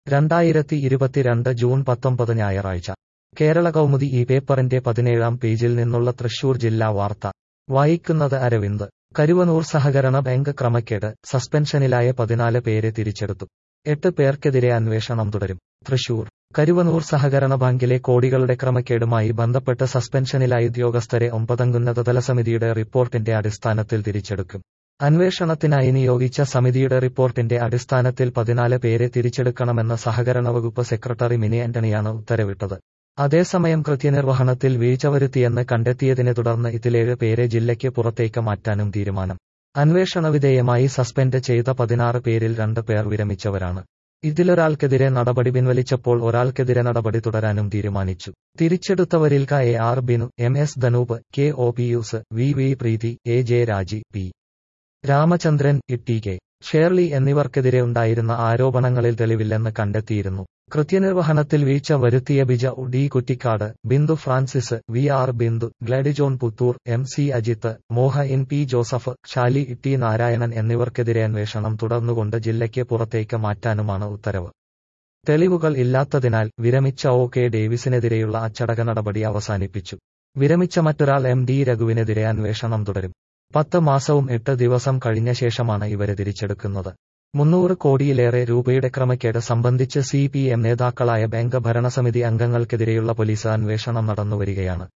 രണ്ടായിരത്തി ഇരുപത്തിരണ്ട് ജൂൺ പത്തൊമ്പത് ഞായറാഴ്ച കേരള കൗമുദി ഈ പേപ്പറിന്റെ പതിനേഴാം പേജിൽ നിന്നുള്ള തൃശൂർ ജില്ലാ വാർത്ത വായിക്കുന്നത് അരവിന്ദ് കരുവനൂർ സഹകരണ ബാങ്ക് ക്രമക്കേട് സസ്പെൻഷനിലായ പതിനാല് പേരെ തിരിച്ചെടുത്തു എട്ട് പേർക്കെതിരെ അന്വേഷണം തുടരും തൃശൂർ കരുവനൂർ സഹകരണ ബാങ്കിലെ കോടികളുടെ ക്രമക്കേടുമായി ബന്ധപ്പെട്ട് സസ്പെൻഷനിലായ ഉദ്യോഗസ്ഥരെ ഒമ്പതംഗുന്നതതല സമിതിയുടെ റിപ്പോർട്ടിന്റെ അടിസ്ഥാനത്തിൽ തിരിച്ചെടുക്കും അന്വേഷണത്തിനായി നിയോഗിച്ച സമിതിയുടെ റിപ്പോർട്ടിന്റെ അടിസ്ഥാനത്തിൽ പതിനാല് പേരെ തിരിച്ചെടുക്കണമെന്ന് സഹകരണ വകുപ്പ് സെക്രട്ടറി മിനി ആന്റണിയാണ് ഉത്തരവിട്ടത് അതേസമയം കൃത്യനിർവഹണത്തിൽ വീഴ്ച വരുത്തിയെന്ന് കണ്ടെത്തിയതിനെ തുടർന്ന് ഇതിലേഴ് പേരെ ജില്ലയ്ക്ക് പുറത്തേക്ക് മാറ്റാനും തീരുമാനം അന്വേഷണ വിധേയമായി സസ്പെൻഡ് ചെയ്ത പതിനാറ് പേരിൽ രണ്ട് പേർ വിരമിച്ചവരാണ് ഇതിലൊരാൾക്കെതിരെ നടപടി പിൻവലിച്ചപ്പോൾ ഒരാൾക്കെതിരെ നടപടി തുടരാനും തീരുമാനിച്ചു തിരിച്ചെടുത്തവരിൽ ക A R Binu M S Dhanoop K O Pius V V Preethi A J Raji P Ramachandran E K Shirley എന്നിവർക്കെതിരെ ഉണ്ടായിരുന്ന ആരോപണങ്ങളിൽ തെളിവില്ലെന്ന് കണ്ടെത്തിയിരുന്നു കൃത്യനിർവഹണത്തിൽ വീഴ്ച വരുത്തിയ ബിജ D Kuttikkad Bindu Francis V R Bindu Gladijohn Puthur M C Ajith മോഹ N P Joseph Shali T Narayanan എന്നിവർക്കെതിരെ അന്വേഷണം തുടർന്നുകൊണ്ട് ജില്ലയ്ക്ക് പുറത്തേക്ക് മാറ്റാനുമാണ് ഉത്തരവ് തെളിവുകൾ ഇല്ലാത്തതിനാൽ വിരമിച്ച ഒ കെ ഡേവിസിനെതിരെയുള്ള അച്ചടക്ക നടപടി അവസാനിപ്പിച്ചു വിരമിച്ച മറ്റൊരാൾ എം ഡി രഘുവിനെതിരെ അന്വേഷണം തുടരും പത്ത് മാസവും എട്ട് ദിവസം കഴിഞ്ഞ ശേഷമാണ് ഇവരെ തിരിച്ചെടുക്കുന്നത് മുന്നൂറ് കോടിയിലേറെ രൂപയുടെ ക്രമക്കേട് സംബന്ധിച്ച് സി പി എം നേതാക്കളായ ബാങ്ക് ഭരണസമിതി അംഗങ്ങൾക്കെതിരെയുള്ള പോലീസ് അന്വേഷണം നടന്നുവരികയാണ്